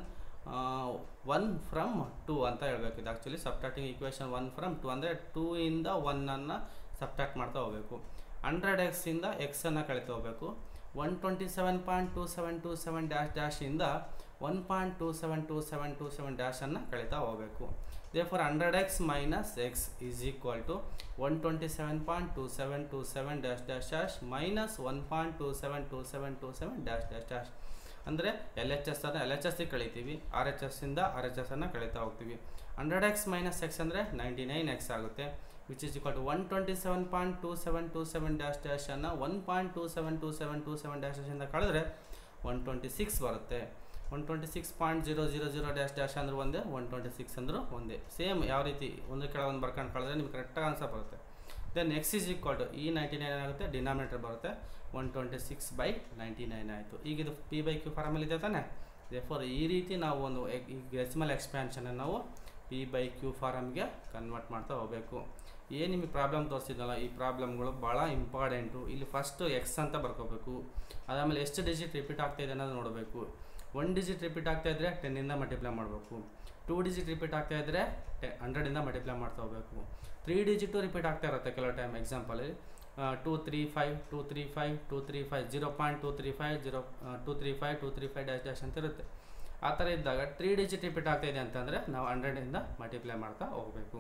one from two ಅಂತ ಹೇಳ್ಬೇಕು ಇದು actually subtracting equation one from two ಅಂದರೆ ಟೂ ಇಂದ ಒನ್ನನ್ನು ಸಬ್ಟ್ರಾಕ್ಟ್ ಮಾಡ್ತಾ ಹೋಗಬೇಕು ಹಂಡ್ರೆಡ್ ಎಕ್ಸಿಂದ ಎಕ್ಸನ್ನು ಕಳಿತಾ ಹೋಗಬೇಕು one twenty seven point two seven two seven dash ಡ್ಯಾಶಿಂದ one point two seven two seven two seven ಡ್ಯಾಶನ್ನು ಕಳಿತಾ ಹೋಗಬೇಕು therefore hundred x minus x is equal to one twenty seven point two seven two seven dash dash dash minus one point two seven two seven two seven dash dash dash ಅಂದರೆ ಎಲ್ ಎಚ್ ಎಸ್ ಅನ್ನು ಎಲ್ ಎಚ್ ಎಸ್ಸಿಗೆ ಕಳಿತೀವಿ ಆರ್ ಎಚ್ ಎಸ್ಸಿಂದ ಆರ್ ಎಚ್ ಎಸ್ ಅನ್ನು ಕಳೀತಾ ಹೋಗ್ತೀವಿ ಹಂಡ್ರೆಡ್ ಎಕ್ಸ್ ಮೈನಸ್ ಎಕ್ಸ್ ಅಂದರೆ ನೈಂಟಿ ನೈನ್ ಎಕ್ಸ್ ಆಗುತ್ತೆ which is equal to one twenty seven point two seven two seven dash ಡ್ಯಾಶನ್ನು one point two seven two seven two seven dash ಡ್ಯಾಶಿಂದ ಕಳೆದ್ರೆ ಒನ್ ಟ್ವೆಂಟಿ ಸಿಕ್ಸ್ ಬರುತ್ತೆ one twenty six point zero zero zero dash dash ಅಂದ್ರೆ ಒಂದೇ ಒನ್ ಟ್ವೆಂಟಿ ಸಿಕ್ಸ್ ಅಂದರೂ ಒಂದೇ ಸೇಮ್ ಯಾವ ರೀತಿ ಒಂದು ಕೆಳ ಒಂದು ಬರ್ಕೊಂಡು ಕಳೆದ್ರೆ ನಿಮ್ಗೆ ಕರೆಕ್ಟಾಗಿ ಆನ್ಸರ್ ಬರುತ್ತೆ then x is equal to ಈ ನೈಂಟಿ ನೈನ್ ಆಗುತ್ತೆ ಡಿನಾಮಿನೇಟರ್ ಬರುತ್ತೆ one twenty six by ninety nine ಆಯಿತು ಈಗ ಇದು ಪಿ ಬೈ ಕ್ಯೂ ಫಾರ್ಮಲ್ಲಿ ಇದೆ ತಾನೆ ಫಾರ್ ಈ ರೀತಿ ನಾವು ಒಂದು ಈ ಡೆಸಿಮಲ್ ಎಕ್ಸ್ಪ್ಯಾನ್ಷನ್ನ ನಾವು ಪಿ ಬೈ ಕ್ಯೂ ಫಾರಮ್ಗೆ ಕನ್ವರ್ಟ್ ಮಾಡ್ತಾ ಹೋಗಬೇಕು ಏನು ನಿಮಗೆ ಪ್ರಾಬ್ಲಮ್ ತೋರಿಸಿದ್ನಲ್ಲ ಈ ಪ್ರಾಬ್ಲಮ್ಗಳು ಭಾಳ ಇಂಪಾರ್ಟೆಂಟು ಇಲ್ಲಿ ಫಸ್ಟು ಎಕ್ಸ್ ಅಂತ ಬರ್ಕೋಬೇಕು ಅದಾದಮೇಲೆ ಎಷ್ಟು ಡಿಜಿಟ್ ರಿಪೀಟ್ ಆಗ್ತಾಯಿದೆ ಅನ್ನೋದು ನೋಡಬೇಕು ಒನ್ ಡಿಜಿಟ್ ರಿಪೀಟ್ ಆಗ್ತಾ ಇದ್ದರೆ ಟೆನ್ನಿಂದ ಮಲ್ಟಿಪ್ಲೈ ಮಾಡಬೇಕು ಟೂ ಡಿಜಿಟ್ ರಿಪೀಟ್ ಆಗ್ತಾ ಇದ್ದರೆ ಟೆ ಹಂಡ್ರೆಡಿಂದ ಮಲ್ಟಿಪ್ಲೈ ಮಾಡ್ತಾ ಹೋಗಬೇಕು ತ್ರೀ ಡಿಜಿಟು ರಿಪೀಟ್ ಆಗ್ತಾ ಇರುತ್ತೆ ಕೆಲವು ಟೈಮ್ ಎಕ್ಸಾಂಪಲಲ್ಲಿ two three five two three five two three five zero point two three five zero two three five two three five dash dash ಅಂತ ಇರುತ್ತೆ ಆ ಥರ ಇದ್ದಾಗ ತ್ರೀ ಡಿಜಿಟ್ ರಿಪೀಟ್ ಆಗ್ತಾಯಿದೆ ಅಂತಂದರೆ ನಾವು ಹಂಡ್ರೆಡಿಂದ ಮಲ್ಟಿಪ್ಲೈ ಮಾಡ್ತಾ ಹೋಗಬೇಕು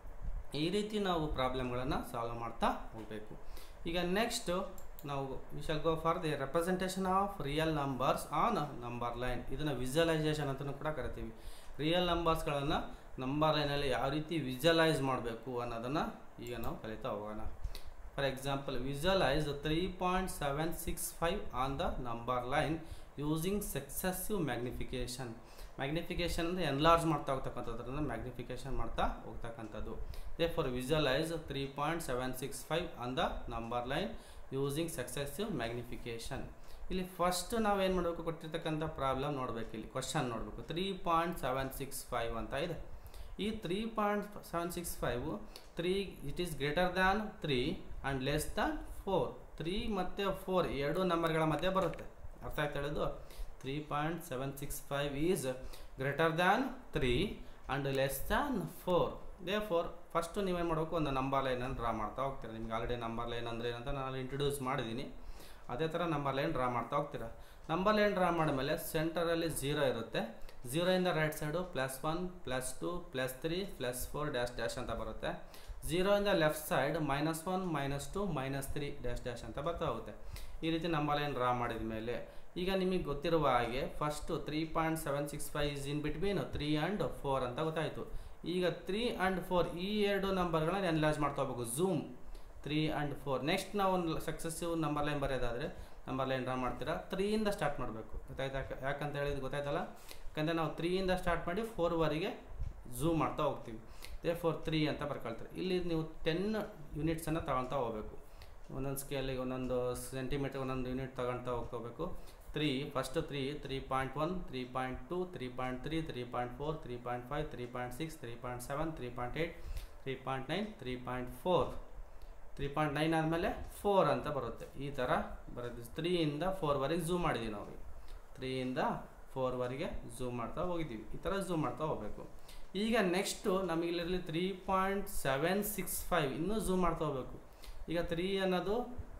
ಈ ರೀತಿ ನಾವು ಪ್ರಾಬ್ಲಮ್ಗಳನ್ನು ಸಾಲ್ವ್ ಮಾಡ್ತಾ ಹೋಗಬೇಕು ಈಗ ನೆಕ್ಸ್ಟು ನಾವು we shall go for the representation of real numbers on number line ಇದನ್ನು ವಿಜುವಲೈಸೇಷನ್ ಅಂತಲೂ ಕೂಡ ಕರಿತೀವಿ ರಿಯಲ್ ನಂಬರ್ಸ್ಗಳನ್ನು ನಂಬರ್ ಲೈನಲ್ಲಿ ಯಾವ ರೀತಿ ವಿಜುವಲೈಸ್ ಮಾಡಬೇಕು ಅನ್ನೋದನ್ನು ಈಗ ನಾವು ಕಲಿತಾ ಹೋಗೋಣ for example visualise three point seven six five on the number line using successive magnification magnification ಅಂದರೆ ಎನ್ಲಾರ್ಜ್ ಮಾಡ್ತಾ ಹೋಗ್ತಕ್ಕಂಥದ್ರಿಂದ ಮ್ಯಾಗ್ನಿಫಿಕೇಷನ್ ಮಾಡ್ತಾ ಹೋಗ್ತಕ್ಕಂಥದ್ದು therefore visualise three point seven six five on the number line using successive magnification ಇಲ್ಲಿ ಫಸ್ಟ್ ನಾವೇನು ಮಾಡಬೇಕು ಕೊಟ್ಟಿರ್ತಕ್ಕಂಥ ಪ್ರಾಬ್ಲಮ್ ನೋಡಬೇಕು ಇಲ್ಲಿ ಕ್ವಶನ್ ನೋಡಬೇಕು three point seven six five ಅಂತ ಇದೆ ಈ three point seven six five three it is greater than three and less than four three ಮತ್ತು ಫೋರ್ ಎರಡು ನಂಬರ್ಗಳ ಮಧ್ಯೆ ಬರುತ್ತೆ ಅರ್ಥ ಆಯ್ತು ಹೇಳೋದು three point seven six five is greater than three and less than four the four first ನೀವೇನು ಮಾಡಬೇಕು ಒಂದು ನಂಬರ್ ಲೈನನ್ನು ಡ್ರಾ ಮಾಡ್ತಾ ಹೋಗ್ತೀರಾ ನಿಮ್ಗೆ ಆಲ್ರೆಡಿ ನಂಬರ್ ಲೈನ್ ಅಂದರೆ ಏನಂತ ನಾನು ಇಂಟ್ರೊಡ್ಯೂಸ್ ಮಾಡಿದ್ದೀನಿ ಅದೇ ಥರ ನಂಬರ್ ಲೈನ್ ಡ್ರಾ ಮಾಡ್ತಾ ಹೋಗ್ತೀರಾ ನಂಬರ್ ಲೈನ್ ಡ್ರಾ ಮಾಡಿದ್ಮೇಲೆ ಸೆಂಟರಲ್ಲಿ ಝೀರೋ ಇರುತ್ತೆ ಝೀರೋಯಿಂದ right side plus one plus two plus three plus four dash dash ಅಂತ ಬರುತ್ತೆ ಝೀರೋಯಿಂದ left side minus one minus two minus three dash dash ಅಂತ ಬರ್ತಾ ಹೋಗುತ್ತೆ ಈ ರೀತಿ ನಂಬರ್ ಲೈನ್ ಡ್ರಾ ಮಾಡಿದ ಮೇಲೆ ಈಗ ನಿಮಗೆ ಗೊತ್ತಿರುವ ಹಾಗೆ first three point seven six five is in between three and four ಅಂತ ಗೊತ್ತಾಯಿತು ಈಗ ತ್ರೀ ಆ್ಯಂಡ್ ಫೋರ್ ಈ ಎರಡು ನಂಬರ್ಗಳನ್ನ ಎನ್ಲಾರ್ಜ್ ಮಾಡ್ತಾ ಹೋಗ್ಬೇಕು zoom three and four next ನಾವು ಒಂದು ಸಕ್ಸಸ್ಸಿವ್ ನಂಬರ್ ಲೈನ್ ಬರೆಯೋದಾದರೆ ನಂಬರ್ ಲೈನ್ ಡ್ರಾ ಮಾಡ್ತೀರಾ ತ್ರೀಯಿಂದ ಸ್ಟಾರ್ಟ್ ಮಾಡಬೇಕು ಗೊತ್ತಾಯ್ತಾ ಯಾಕಂತ ಹೇಳಿದ್ದು ಗೊತ್ತಾಯ್ತಲ್ಲ ಯಾಕಂದರೆ ನಾವು ತ್ರೀಯಿಂದ ಸ್ಟಾರ್ಟ್ ಮಾಡಿ ಫೋರ್ವರೆಗೆ ಝೂಮ್ ಮಾಡ್ತಾ ಹೋಗ್ತೀವಿ ದೇ ಫೋರ್ ತ್ರೀ ಅಂತ ಬರ್ಕೊಳ್ತಾರೆ ಇಲ್ಲಿ ನೀವು ಟೆನ್ ಯೂನಿಟ್ಸನ್ನು ತಗೊಳ್ತಾ ಹೋಗಬೇಕು ಒಂದೊಂದು ಸ್ಕೇಲಿಗೆ ಒಂದೊಂದು ಸೆಂಟಿಮೀಟರ್ ಒಂದೊಂದು ಯೂನಿಟ್ ತಗೊಳ್ತಾ ಹೋಗ್ಕೋಬೇಕು three first three three point one three point two three point three three point four three point five three point six three point seven three point eight three point nine three point four three point nine ಆದಮೇಲೆ ಫೋರ್ ಅಂತ ಬರುತ್ತೆ ಈ ಥರ ಬರೋದು ತ್ರೀಯಿಂದ ಫೋರ್ವರೆಗೆ ಝೂಮ್ ಮಾಡಿದ್ದೀವಿ ನಾವು ತ್ರೀಯಿಂದ ಫೋರ್ವರೆಗೆ ಝೂಮ್ ಮಾಡ್ತಾ ಹೋಗಿದ್ದೀವಿ ಈ ಥರ ಝೂಮ್ ಮಾಡ್ತಾ ಹೋಗಬೇಕು ಈಗ ನೆಕ್ಸ್ಟು ನಮಗಿಲ್ಲಿ three point seven six five ಇನ್ನೂ ಝೂಮ್ ಮಾಡ್ತಾ ಹೋಗಬೇಕು ಈಗ ತ್ರೀ ಅನ್ನೋದು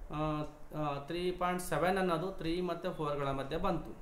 ತ್ರೀ ಪಾಯಿಂಟ್ ಸೆವೆನ್ ಅನ್ನೋದು ತ್ರೀ ಮತ್ತು ಫೋರ್ಗಳ ಮಧ್ಯೆ ಬಂತು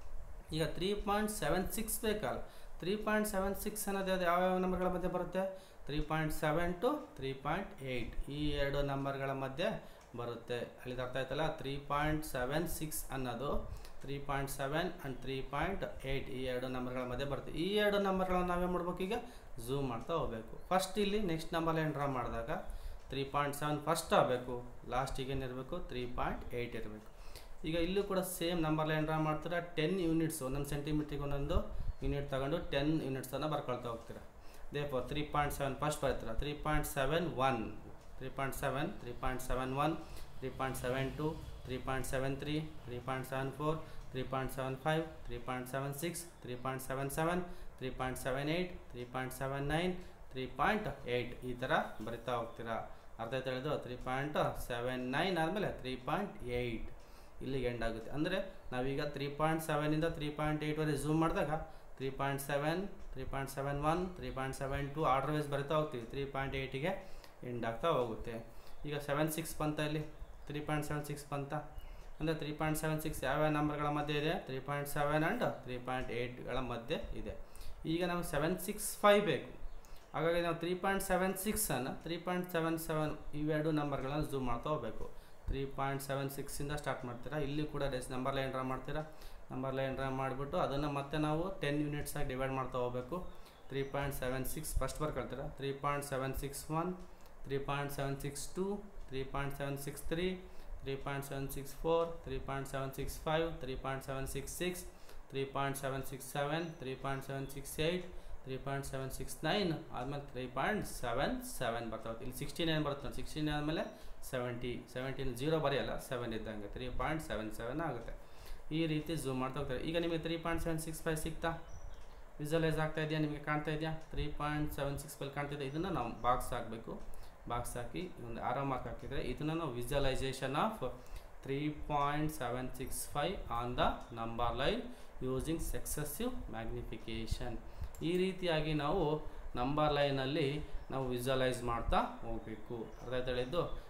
ಈಗ ತ್ರೀ ಪಾಯಿಂಟ್ ಸೆವೆನ್ ಸಿಕ್ಸ್ ಬೇಕಲ್ಲ ತ್ರೀ ಪಾಯಿಂಟ್ ಸೆವೆನ್ ಸಿಕ್ಸ್ ಅನ್ನೋದು ಅದು ಯಾವ್ಯಾವ ನಂಬರ್ಗಳ ಮಧ್ಯೆ ಬರುತ್ತೆ three point seven two three point eight ಈ ಎರಡು ನಂಬರ್ಗಳ ಮಧ್ಯೆ ಬರುತ್ತೆ ಅಲ್ಲಿ ಅರ್ಥ ಆಯ್ತಲ್ಲ ತ್ರೀ ಪಾಯಿಂಟ್ ಸೆವೆನ್ ಸಿಕ್ಸ್ ಅನ್ನೋದು three point seven and three point eight ಈ ಎರಡು ನಂಬರ್ಗಳ ಮಧ್ಯೆ ಬರುತ್ತೆ ಈ ಎರಡು ನಂಬರ್ಗಳನ್ನು ನಾವೇ ಮಾಡ್ಬೇಕು ಈಗ ಝೂಮ್ ಮಾಡ್ತಾ ಹೋಗಬೇಕು ಫಸ್ಟ್ ಇಲ್ಲಿ ನೆಕ್ಸ್ಟ್ ನಂಬರ್ ಲೈನ್ ಡ್ರಾ ಮಾಡಿದಾಗ ತ್ರೀ ಪಾಯಿಂಟ್ ಸೆವೆನ್ ಫಸ್ಟ್ ಆಗಬೇಕು ಲಾಸ್ಟಿಗೆ ಏನಿರಬೇಕು ತ್ರೀ ಪಾಯಿಂಟ್ ಏಯ್ಟ್ ಇರಬೇಕು ಈಗ ಇಲ್ಲೂ ಕೂಡ ಸೇಮ್ ನಂಬರ್ ಲೈನ್ ಡ್ರಾ ಮಾಡ್ತೀರಾ ಟೆನ್ ಯೂನಿಟ್ಸ್ ಒಂದೊಂದು ಸೆಂಟಿಮೀಟ್ರಿಗೆ ಒಂದೊಂದು ಯೂನಿಟ್ ತಗೊಂಡು ಟೆನ್ ಯೂನಿಟ್ಸನ್ನು ಬರ್ಕೊಳ್ತಾ ಹೋಗ್ತೀರಾ the four three point seven first ಬರ್ತೀರಾ three point seven one three point seven three point seven one three point seven two three point seven three three point seven four three point seven five three point seven six three point seven seven three point seven eight three point seven nine three point eight ಈ ಥರ ಬರಿತಾ ಹೋಗ್ತೀರಾ ಅರ್ಥ ಆಯ್ತು ಹೇಳಿದ್ದು ತ್ರೀ ಪಾಯಿಂಟ್ ಸೆವೆನ್ ನೈನ್ ಆದಮೇಲೆ ತ್ರೀ ಪಾಯಿಂಟ್ ಏಯ್ಟ್ ಇಲ್ಲಿಗೆ ಎಂಡ್ ಆಗುತ್ತೆ ಅಂದರೆ ನಾವೀಗ ತ್ರೀ ಪಾಯಿಂಟ್ ಸೆವೆನಿಂದ ತ್ರೀ ಪಾಯಿಂಟ್ ಏಯ್ಟ್ವರೆಗೆ ಝೂಮ್ ಮಾಡಿದಾಗ three point seven three point seven one three point seven two order wise ಬರಿತಾ ಹೋಗ್ತೀವಿ ತ್ರೀ ಪಾಯಿಂಟ್ ಏಯ್ಟಿಗೆ ಎಂಡ್ ಆಗ್ತಾ ಹೋಗುತ್ತೆ ಈಗ ಸೆವೆನ್ ಸಿಕ್ಸ್ ಬಂತ ಇಲ್ಲಿ ತ್ರೀ ಪಾಯಿಂಟ್ ಸೆವೆನ್ ಸಿಕ್ಸ್ ಬಂತ ಅಂದರೆ ತ್ರೀ ಪಾಯಿಂಟ್ ಸೆವೆನ್ ಸಿಕ್ಸ್ ಯಾವ್ಯಾವ ನಂಬರ್ಗಳ ಮಧ್ಯೆ ಇದೆ three point seven and three point ಏಯ್ಟ್ಗಳ ಮಧ್ಯೆ ಇದೆ ಈಗ ನಮಗೆ ಸೆವೆನ್ ಸಿಕ್ಸ್ ಫೈವ್ ಬೇಕು ಹಾಗಾಗಿ ನಾವು ತ್ರೀ ಪಾಯಿಂಟ್ ಸೆವೆನ್ ಸಿಕ್ಸನ್ನು ತ್ರೀ ಪಾಯಿಂಟ್ ಸೆವೆನ್ ಸೆವೆನ್ ಇವೆರಡು ನಂಬರ್ಗಳನ್ನು ಝೂಮ್ ಮಾಡ್ತಾ ಹೋಗಬೇಕು ತ್ರೀ ಪಾಯಿಂಟ್ ಸೆವೆನ್ ಸಿಕ್ಸಿಂದ ಸ್ಟಾರ್ಟ್ ಮಾಡ್ತೀರಾ ಇಲ್ಲಿ ಕೂಡ ಡೆಸ್ ನಂಬರ್ ಲೈನ್ ಡ್ರಾ ಮಾಡ್ತೀರಾ ನಂಬರ್ ಲೈನ್ ಡ್ರಾ ಮಾಡಿಬಿಟ್ಟು ಅದನ್ನು ಮತ್ತೆ ನಾವು ಟೆನ್ ಯೂನಿಟ್ಸಾಗಿ ಡಿವೈಡ್ ಮಾಡ್ತಾ ಹೋಗಬೇಕು three point seven six first ಬರ್ಕೊಳ್ತೀರಾ three point seven six one three point seven six two three point seven six three three point seven six four three point seven six five three point seven six six three point seven six seven three point seven six eight three point seven six nine ಆದಮೇಲೆ ತ್ರೀ ಪಾಯಿಂಟ್ ಸೆವೆನ್ ಸೆವೆನ್ ಬರ್ತಾವೆ ಇಲ್ಲಿ ಸಿಕ್ಸ್ಟೀನ್ ಏನು ಬರುತ್ತೆ ಸಿಕ್ಸ್ಟೀನ್ ಆದಮೇಲೆ ಸೆವೆಂಟಿ ಸೆವೆಂಟೀನ್ ಜೀರೋ ಬರೆಯಲ್ಲ ಸೆವೆನ್ ಇದ್ದಂಗೆ ತ್ರೀ ಪಾಯಿಂಟ್ ಸೆವೆನ್ ಸೆವೆನ್ ಆಗುತ್ತೆ ಈ ರೀತಿ ಝೂಮ್ ಮಾಡ್ತಾ ಹೋಗ್ತಾರೆ ಈಗ ನಿಮಗೆ three point seven six five ಸಿಗ್ತಾ ವಿಜುವಲೈಸ್ ಆಗ್ತಾ ಇದೆಯಾ ನಿಮಗೆ ಕಾಣ್ತಾ ಇದೆಯಾ three point seven six five ಕಾಣ್ತಿದೆ ಇದನ್ನು ನಾವು ಬಾಕ್ಸ್ ಹಾಕಬೇಕು ಬಾಕ್ಸ್ ಹಾಕಿ ಒಂದು ಆರೋ ಮಾರ್ಕ್ ಹಾಕಿದರೆ ಇದನ್ನು ನಾವು visualisation of three point seven six five on the number line using successive magnification ಈ ರೀತಿಯಾಗಿ ನಾವು ನಂಬರ್ ಲೈನಲ್ಲಿ ನಾವು ವಿಜುವಲೈಸ್ ಮಾಡ್ತಾ ಹೋಗಬೇಕು ಅರ್ಥ ಹೇಳಿದ್ದು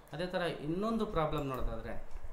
ಅದೇ ಥರ ಇನ್ನೊಂದು ಪ್ರಾಬ್ಲಮ್ ನೋಡೋದಾದರೆ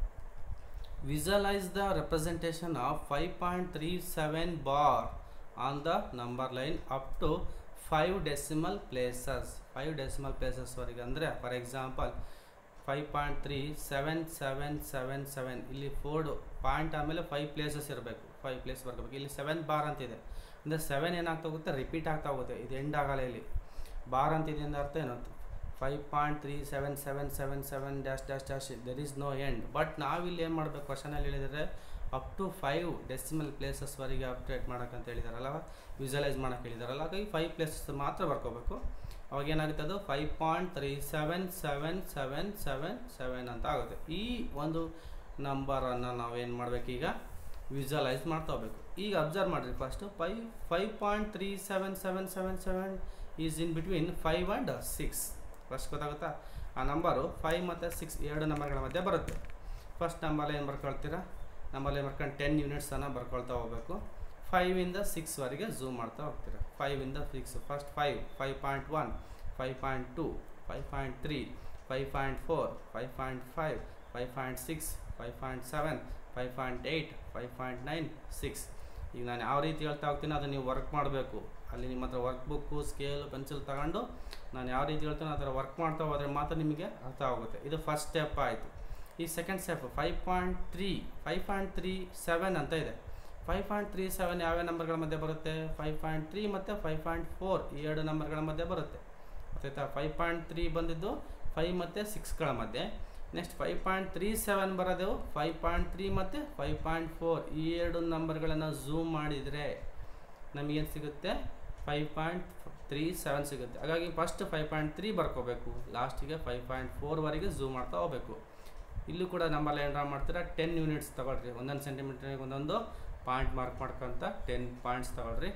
visualise the representation of five point three seven bar on the number line up to five decimal places five decimal ಪ್ಲೇಸಸ್ವರೆಗೆ ಅಂದರೆ for example five point three seven seven seven seven ಇಲ್ಲಿ ಫೋರ್ಡ್ ಪಾಯಿಂಟ್ ಆಮೇಲೆ ಫೈವ್ ಪ್ಲೇಸಸ್ ಇರಬೇಕು ಫೈವ್ ಪ್ಲೇಸ್ ಬರ್ಬೇಕು ಇಲ್ಲಿ ಸೆವೆನ್ ಬಾರ್ ಅಂತಿದೆ ಅಂದರೆ ಸೆವೆನ್ ಏನಾಗ್ತಾ ಹೋಗುತ್ತೆ ರಿಪೀಟ್ ಆಗ್ತಾ ಹೋಗುತ್ತೆ ಇದು ಎಂಡ್ ಆಗಲ್ಲ ಇಲ್ಲಿ ಬಾರ್ ಅಂತಿದೆ ಅಂದ್ರೆ ಅರ್ಥ ಏನು five point three seven seven seven seven dash dash dash there is no end but ನಾವಿಲ್ಲಿ ಏನು ಮಾಡಬೇಕು ಕ್ವಶನಲ್ಲಿ ಹೇಳಿದರೆ ಅಪ್ ಟು ಫೈವ್ ಡೆಸಿಮಲ್ ಪ್ಲೇಸಸ್ವರೆಗೆ ಅಪ್ಡೇಟ್ ಮಾಡೋಕ್ಕಂತ ಹೇಳಿದಾರಲ್ಲ ವಿಜುವಲೈಸ್ ಮಾಡೋಕ್ಕೆ ಹೇಳಿದಾರಲ್ಲ ಹಾಗಾಗಿ ಫೈವ್ ಪ್ಲೇಸಸ್ ಮಾತ್ರ ಬರ್ಕೋಬೇಕು ಅವಾಗ ಏನಾಗುತ್ತೆ ಅದು five point three seven seven seven seven seven ಅಂತ ಆಗುತ್ತೆ ಈ ಒಂದು ನಂಬರನ್ನು ನಾವೇನು ಮಾಡಬೇಕು ಈಗ ವಿಜುವಲೈಸ್ ಮಾಡ್ತಾ ಹೋಗ್ಬೇಕು ಈಗ ಅಬ್ಸರ್ವ್ ಮಾಡಿರಿ first five five point three seven seven seven seven is in between five and six first ಗೊತ್ತಾಗುತ್ತಾ ಆ ನಂಬರು ಫೈವ್ ಮತ್ತು ಸಿಕ್ಸ್ ಎರಡು ನಂಬರ್ಗಳ ಮಧ್ಯೆ ಬರುತ್ತೆ ಫಸ್ಟ್ ನಂಬರ್ ಏನು ಬರ್ಕೊಳ್ತೀರಾ ನಂಬರ್ ಏನು ಬರ್ಕೊಂಡು ಟೆನ್ ಯೂನಿಟ್ಸನ್ನು ಬರ್ಕೊಳ್ತಾ ಹೋಗಬೇಕು ಫೈವಿಂದ ಸಿಕ್ಸ್ವರೆಗೆ ಝೂಮ್ ಮಾಡ್ತಾ ಹೋಗ್ತೀರಾ ಫೈವಿಂದ six first five five point one five point two five point three five point four five point five five point six five point seven five point eight five point nine six ಈಗ ನಾನು ಯಾವ ರೀತಿ ಹೇಳ್ತಾ ಹೋಗ್ತೀನಿ ಅದು ನೀವು ವರ್ಕ್ ಮಾಡಬೇಕು ಅಲ್ಲಿ ನಿಮ್ಮ ಹತ್ರ ವರ್ಕ್ ಬುಕ್ಕು ಸ್ಕೇಲ್ ಪೆನ್ಸಿಲ್ ತಗೊಂಡು ನಾನು ಯಾವ ರೀತಿ ಹೇಳ್ತೀನಿ ಆ ಥರ ವರ್ಕ್ ಮಾಡ್ತಾ ಹೋದರೆ ಮಾತ್ರ ನಿಮಗೆ ಅರ್ಥ ಆಗುತ್ತೆ ಇದು ಫಸ್ಟ್ ಸ್ಟೆಪ್ ಆಯಿತು ಈ second step five point three five point three seven ಅಂತ ಇದೆ ಫೈವ್ ಪಾಯಿಂಟ್ ತ್ರೀ ಸೆವೆನ್ ಯಾವ್ಯಾವ ನಂಬರ್ಗಳ ಮಧ್ಯೆ ಬರುತ್ತೆ ಫೈವ್ ಪಾಯಿಂಟ್ ತ್ರೀ ಮತ್ತು ಫೈವ್ ಪಾಯಿಂಟ್ ಫೋರ್ ಈ ಎರಡು ನಂಬರ್ಗಳ ಮಧ್ಯೆ ಬರುತ್ತೆ ಗೊತ್ತಾಯ್ತಾ ಫೈವ್ ಪಾಯಿಂಟ್ ತ್ರೀ ಬಂದಿದ್ದು ಫೈವ್ ಮತ್ತು ಸಿಕ್ಸ್ಗಳ ಮಧ್ಯೆ next five point three seven ಬರೋದು ಫೈವ್ ಪಾಯಿಂಟ್ ತ್ರೀ ಮತ್ತು ಫೈವ್ ಪಾಯಿಂಟ್ ಫೋರ್ ಈ ಎರಡು ನಂಬರ್ಗಳನ್ನು ಝೂಮ್ ಮಾಡಿದರೆ ನಮಗೇನು ಸಿಗುತ್ತೆ ಫೈವ್ ಪಾಯಿಂಟ್ ತ್ರೀ ಸೆವೆನ್ ಸಿಗುತ್ತೆ ಹಾಗಾಗಿ ಫಸ್ಟ್ ಫೈವ್ ಪಾಯಿಂಟ್ ತ್ರೀ ಬರ್ಕೋಬೇಕು ಲಾಸ್ಟಿಗೆ ಫೈವ್ ಪಾಯಿಂಟ್ ಫೋರ್ವರೆಗೆ ಝೂಮ್ ಮಾಡ್ತಾ ಹೋಗಬೇಕು ಇಲ್ಲೂ ಕೂಡ ನಂಬರ್ ಏನು ಡ್ರಾ ಮಾಡ್ತೀರಾ ಟೆನ್ ಯೂನಿಟ್ಸ್ ತೊಗೊಳ್ರಿ ಒಂದೊಂದು ಸೆಂಟಿಮೀಟ್ರಿಗೆ ಒಂದೊಂದು ಪಾಯಿಂಟ್ ಮಾರ್ಕ್ ಮಾಡ್ಕೊತ ಟೆನ್ ಪಾಯಿಂಟ್ಸ್ ತೊಗೊಳ್ರಿ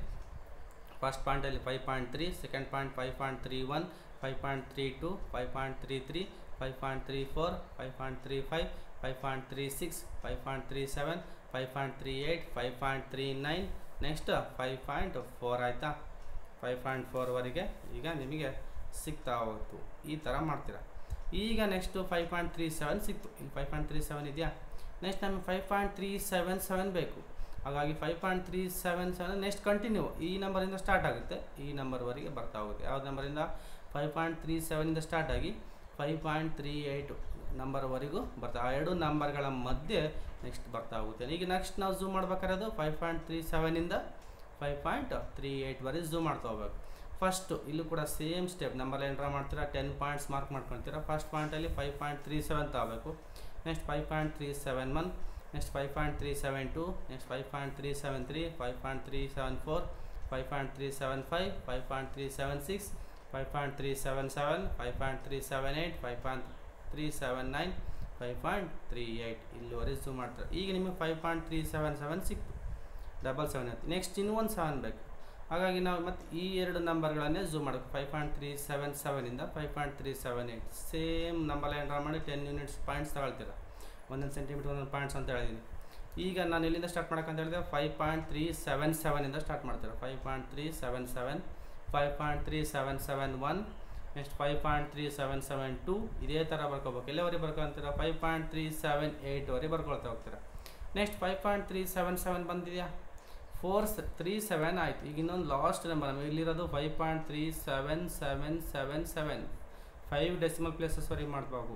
ಫಸ್ಟ್ ಪಾಯಿಂಟಲ್ಲಿ five point three second point five point three one five point three two five point three three five point three four five point three five five point three six five point three seven five point three eight five point three nine next five point four ಆಯಿತಾ ಫೈವ್ ಪಾಯಿಂಟ್ ಫೋರ್ವರೆಗೆ ಈಗ ನಿಮಗೆ ಸಿಗ್ತಾ ಹೋಗ್ತು ಈ ಥರ ಮಾಡ್ತೀರಾ ಈಗ next five point three seven ಸಿಕ್ತು ಇಲ್ಲಿ ಫೈವ್ ಪಾಯಿಂಟ್ ತ್ರೀ ಸೆವೆನ್ ಇದೆಯಾ ನೆಕ್ಸ್ಟ್ ನಮಗೆ five point three seven seven ಬೇಕು ಹಾಗಾಗಿ five point three seven seven next continue ಈ ನಂಬರಿಂದ ಸ್ಟಾರ್ಟ್ ಆಗುತ್ತೆ ಈ ನಂಬರ್ವರೆಗೆ ಬರ್ತಾ ಹೋಗುತ್ತೆ ಯಾವ ನಂಬರಿಂದ ಫೈವ್ ಪಾಯಿಂಟ್ ತ್ರೀ ಸೆವೆನಿಂದ ಸ್ಟಾರ್ಟ್ ಆಗಿ ಫೈವ್ ಪಾಯಿಂಟ್ ತ್ರೀ ಏಯ್ಟು ನಂಬರ್ವರೆಗೂ ಬರ್ತಾ ಆ ಎರಡು ನಂಬರ್ಗಳ ಮಧ್ಯೆ ನೆಕ್ಸ್ಟ್ ಬರ್ತಾ ಹೋಗುತ್ತೆ ಈಗ ನೆಕ್ಸ್ಟ್ ನಾವು ಝೂಮ್ ಮಾಡ್ಬೇಕಾದ್ರೆ ಫೈವ್ ಪಾಯಿಂಟ್ ತ್ರೀ ಸೆವೆನಿಂದ ಫೈವ್ ಪಾಯಿಂಟ್ ತ್ರೀ ಏಯ್ಟ್ವರೆಗೆ ಝೂಮ್ ಮಾಡ್ತಾ ಹೋಗ್ಬೇಕು ಫಸ್ಟು ಇಲ್ಲೂ ಕೂಡ ಸೇಮ್ ಸ್ಟೆಪ್ ನಂಬರ್ ಏನು ಡ್ರಾ ಮಾಡ್ತೀರಾ ಟೆನ್ ಪಾಯಿಂಟ್ಸ್ ಮಾರ್ಕ್ ಮಾಡ್ಕೊಳ್ತೀರಾ ಫಸ್ಟ್ ಪಾಯಿಂಟಲ್ಲಿ ಫೈವ್ ಪಾಯಿಂಟ್ ತ್ರೀ ಸೆವೆನ್ ತಗೋಬೇಕು next five point three seven one next five point three seven two next five point three seven three five point three seven four five point three seven five five point three seven six five point three seven seven five point three seven eight five point three seven nine five point three eight ಇಲ್ಲಿವರೆಗೆ ಝೂಮ್ ಮಾಡ್ತಾರೆ ಈಗ ನಿಮಗೆ five point three seven seven ಸಿಕ್ತು ಡಬಲ್ ಸೆವೆನ್ ಐತಿ ನೆಕ್ಸ್ಟ್ ಇನ್ನೂ ಒಂದು ಸೆವೆನ್ ಬೇಕು ಹಾಗಾಗಿ ನಾವು ಮತ್ತು ಈ ಎರಡು ನಂಬರ್ಗಳನ್ನೇ ಝೂಮ್ ಮಾಡಬೇಕು ಫೈವ್ ಪಾಯಿಂಟ್ ತ್ರೀ ಸೆವೆನ್ ಸೆವೆನಿಂದ five point three seven eight same number ಏನು ಡ್ರಾ ಮಾಡಿ ಟೆನ್ ಯೂನಿಟ್ಸ್ ಪಾಯಿಂಟ್ಸ್ ತಗೊಳ್ತೀರ ಒಂದೊಂದು ಸೆಂಟಿಮೀಟರ್ ಒಂದೊಂದು ಪಾಯಿಂಟ್ಸ್ ಅಂತ ಹೇಳಿದ್ದೀನಿ ಈಗ ನಾನು ಎಲ್ಲಿಂದ ಸ್ಟಾರ್ಟ್ ಮಾಡೋಕ್ಕಂತ ಹೇಳಿದೆ ಫೈವ್ ಪಾಯಿಂಟ್ ತ್ರೀ ಸೆವೆನ್ ಸೆವೆನಿಂದ ಸ್ಟಾರ್ಟ್ ಮಾಡ್ತೀರ five point three seven seven five point three seven seven one next five point three seven seven two ಇದೇ ಥರ ಬರ್ಕೋಬೇಕು ಎಲ್ಲವರೆಗೆ ಬರ್ಕೊಳ್ತೀರಾ ಫೈವ್ ಪಾಯಿಂಟ್ ತ್ರೀ ಸೆವೆನ್ ಏಯ್ಟ್ವರೆಗೆ ಬರ್ಕೊಳ್ತಾ ಹೋಗ್ತೀರಾ next five point three seven seven ಬಂದಿದೆಯಾ ಫೋರ್ ತ್ರೀ ಸೆವೆನ್ ಆಯಿತು ಈಗ ಇನ್ನೊಂದು ಲಾಸ್ಟ್ ನಂಬರ್ ನಮಗೆ ಇಲ್ಲಿರೋದು five point three seven seven seven seven five decimal ಪ್ಲೇಸಸ್ವರೆಗೆ ಮಾಡಬೇಕು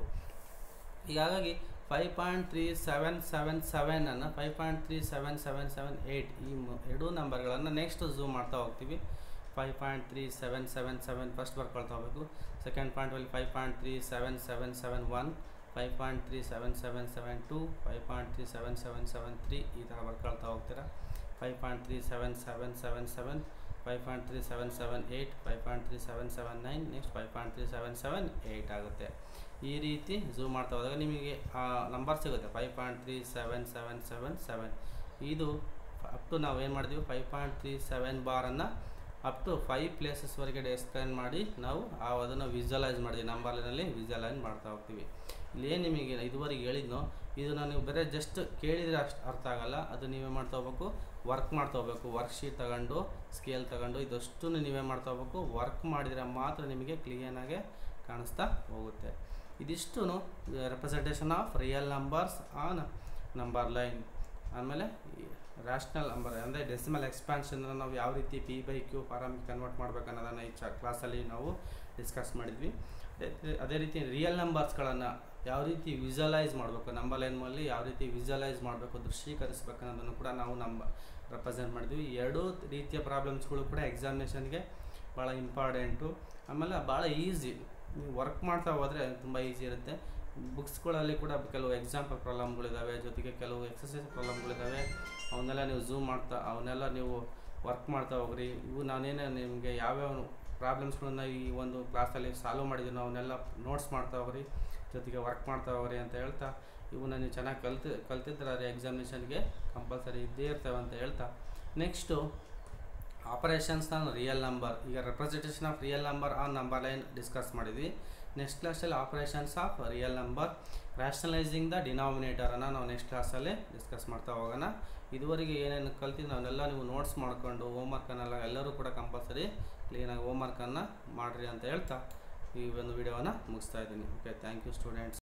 ಈಗ ಹಾಗಾಗಿ five point three seven seven ಸೆವೆನನ್ನು five point three seven seven seven eight ಈ ಮ- ಎರಡೂ ನಂಬರ್ಗಳನ್ನು ನೆಕ್ಸ್ಟ್ ಝೂಮ್ ಮಾಡ್ತಾ ಹೋಗ್ತೀವಿ five point three seven seven seven first ಬರ್ಕೊಳ್ತಾ ಹೋಗಬೇಕು ಸೆಕೆಂಡ್ ಪಾಯಿಂಟಲ್ಲಿ five point three seven seven seven one five point three seven seven seven two five point three seven seven seven three ಈ ಥರ ಬರ್ಕೊಳ್ತಾ ಹೋಗ್ತೀರಾ five point three seven seven seven seven five point three seven seven eight five point three seven seven nine next five point three seven seven eight ಆಗುತ್ತೆ ಈ ರೀತಿ ಝೂಮ್ ಮಾಡ್ತಾ ಹೋದಾಗ ನಿಮಗೆ ಆ ನಂಬರ್ ಸಿಗುತ್ತೆ five point three seven seven seven seven ಇದು ಅಪ್ ಟು ನಾವು ಏನು ಮಾಡಿದ್ವಿ ಫೈವ್ ಪಾಯಿಂಟ್ ತ್ರೀ ಸೆವೆನ್ ಬಾರನ್ನು ಅಪ್ ಟು ಫೈವ್ ಪ್ಲೇಸಸ್ವರೆಗೆ ಎಕ್ಸ್ಪ್ಲೇನ್ ಮಾಡಿ ನಾವು ಆ ಅದನ್ನು ವಿಜುವಲೈಸ್ ಮಾಡಿದ್ವಿ ನಂಬರ್ನಲ್ಲಿ ವಿಜುವಲೈಸ್ ಮಾಡ್ತಾ ಹೋಗ್ತೀವಿ ಇಲ್ಲಿ ಏನು ನಿಮಗೆ ಇದುವರೆಗೆ ಹೇಳಿದ್ನೋ ಇದನ್ನು ನೀವು ಬರೀ ಜಸ್ಟ್ ಕೇಳಿದರೆ ಅಷ್ಟು ಅರ್ಥ ಆಗಲ್ಲ ಅದು ನೀವೇ ಮಾಡ್ತಾ ಹೋಗ್ಬೇಕು ವರ್ಕ್ ಮಾಡ್ತಾ ಹೋಗ್ಬೇಕು ವರ್ಕ್ ಶೀಟ್ ತಗೊಂಡು ಸ್ಕೇಲ್ ತಗೊಂಡು ಇದಷ್ಟು ನೀವೇ ಮಾಡ್ತಾ ಹೋಗ್ಬೇಕು ವರ್ಕ್ ಮಾಡಿದರೆ ಮಾತ್ರ ನಿಮಗೆ ಕ್ಲೀನಾಗೆ ಕಾಣಿಸ್ತಾ ಹೋಗುತ್ತೆ ಇದಿಷ್ಟು representation of real numbers on number line ಆಮೇಲೆ ರ್ಯಾಷನಲ್ ನಂಬರ್ ಅಂದರೆ ಡೆಸಿಮಲ್ ಎಕ್ಸ್ಪ್ಯಾನ್ಷನ್ ನಾವು ಯಾವ ರೀತಿ ಪಿ ಬೈ ಕ್ಯೂ ಫಾರಮ್ಗೆ ಕನ್ವರ್ಟ್ ಮಾಡ್ಬೇಕು ಅನ್ನೋದನ್ನು ಈ ಚ ಕ್ಲಾಸಲ್ಲಿ ನಾವು ಡಿಸ್ಕಸ್ ಮಾಡಿದ್ವಿ ಅದೇ- ಅದೇ ರೀತಿ ರಿಯಲ್ ನಂಬರ್ಸ್ಗಳನ್ನು ಯಾವ ರೀತಿ ವಿಜುವಲೈಸ್ ಮಾಡಬೇಕು ನಂಬರ್ ಲೈನಲ್ಲಿ ಯಾವ ರೀತಿ ವಿಜುವಲೈಸ್ ಮಾಡಬೇಕು ದೃಶ್ಯೀಕರಿಸಬೇಕು ಅನ್ನೋದನ್ನು ಕೂಡ ನಾವು ನಮ್ಮ ರೆಪ್ರೆಸೆಂಟ್ ಮಾಡಿದ್ವಿ ಈ ಎರಡೂ ರೀತಿಯ ಪ್ರಾಬ್ಲಮ್ಸ್ಗಳು ಕೂಡ ಎಕ್ಸಾಮಿನೇಷನ್ಗೆ ಭಾಳ ಇಂಪಾರ್ಟೆಂಟು ಆಮೇಲೆ ಭಾಳ ಈಸಿ ನೀವು ವರ್ಕ್ ಮಾಡ್ತಾ ಹೋದರೆ ತುಂಬ ಈಸಿ ಇರುತ್ತೆ ಬುಕ್ಸ್ಗಳಲ್ಲಿ ಕೂಡ ಕೆಲವು ಎಕ್ಸಾಂಪಲ್ ಪ್ರಾಬ್ಲಮ್ಗಳಿದ್ದಾವೆ ಜೊತೆಗೆ ಕೆಲವು ಎಕ್ಸಸೈಸ್ ಪ್ರಾಬ್ಲಮ್ಗಳಿದ್ದಾವೆ ಅವನ್ನೆಲ್ಲ ನೀವು ಝೂಮ್ ಮಾಡ್ತಾ ಅವನ್ನೆಲ್ಲ ನೀವು ವರ್ಕ್ ಮಾಡ್ತಾ ಹೋಗ್ರಿ ಇವು ನಾನೇನು ನಿಮಗೆ ಯಾವ್ಯಾವ ಪ್ರಾಬ್ಲಮ್ಸ್ಗಳನ್ನ ಈ ಒಂದು ಕ್ಲಾಸಲ್ಲಿ ಸಾಲ್ವ್ ಮಾಡಿದ್ದೀನಿ ಅವನ್ನೆಲ್ಲ ನೋಟ್ಸ್ ಮಾಡ್ತಾ ಹೋಗ್ರಿ ಜೊತೆಗೆ ವರ್ಕ್ ಮಾಡ್ತಾ ಹೋಗ್ರಿ ಅಂತ ಹೇಳ್ತಾ ಇವನ್ನ ನೀವು ಚೆನ್ನಾಗಿ ಕಲ್ತು ಕಲ್ತಿದ್ರೆ ಅದು ಎಕ್ಸಾಮಿನೇಷನ್ಗೆ ಕಂಪಲ್ಸರಿ ಇದ್ದೇ ಇರ್ತವೆ ಅಂತ ಹೇಳ್ತಾ next operations on real number ಈಗ representation of real number on number line discuss ಮಾಡಿದ್ವಿ ನೆಕ್ಸ್ಟ್ ಕ್ಲಾಸಲ್ಲಿ operations of real number rationalising the ಡಿನಾಮಿನೇಟರನ್ನು ನಾವು ನೆಕ್ಸ್ಟ್ ಕ್ಲಾಸಲ್ಲಿ ಡಿಸ್ಕಸ್ ಮಾಡ್ತಾ ಹೋಗೋಣ ಇದುವರೆಗೆ ಏನೇನು ಕಲ್ತಿದ್ದು ಅವನ್ನೆಲ್ಲ ನೀವು ನೋಟ್ಸ್ ಮಾಡ್ಕೊಂಡು ಹೋಮ್ವರ್ಕನ್ನೆಲ್ಲ ಎಲ್ಲರೂ ಕೂಡ ಕಂಪಲ್ಸರಿ ಕ್ಲೀನಾಗಿ ಹೋಮ್ವರ್ಕನ್ನು ಮಾಡಿರಿ ಅಂತ ಹೇಳ್ತಾ ಈ ಒಂದು ವಿಡಿಯೋನ ಮುಗಿಸ್ತಾ ಇದ್ದೀನಿ ಓಕೆ ಥ್ಯಾಂಕ್ ಯು ಸ್ಟೂಡೆಂಟ್ಸ್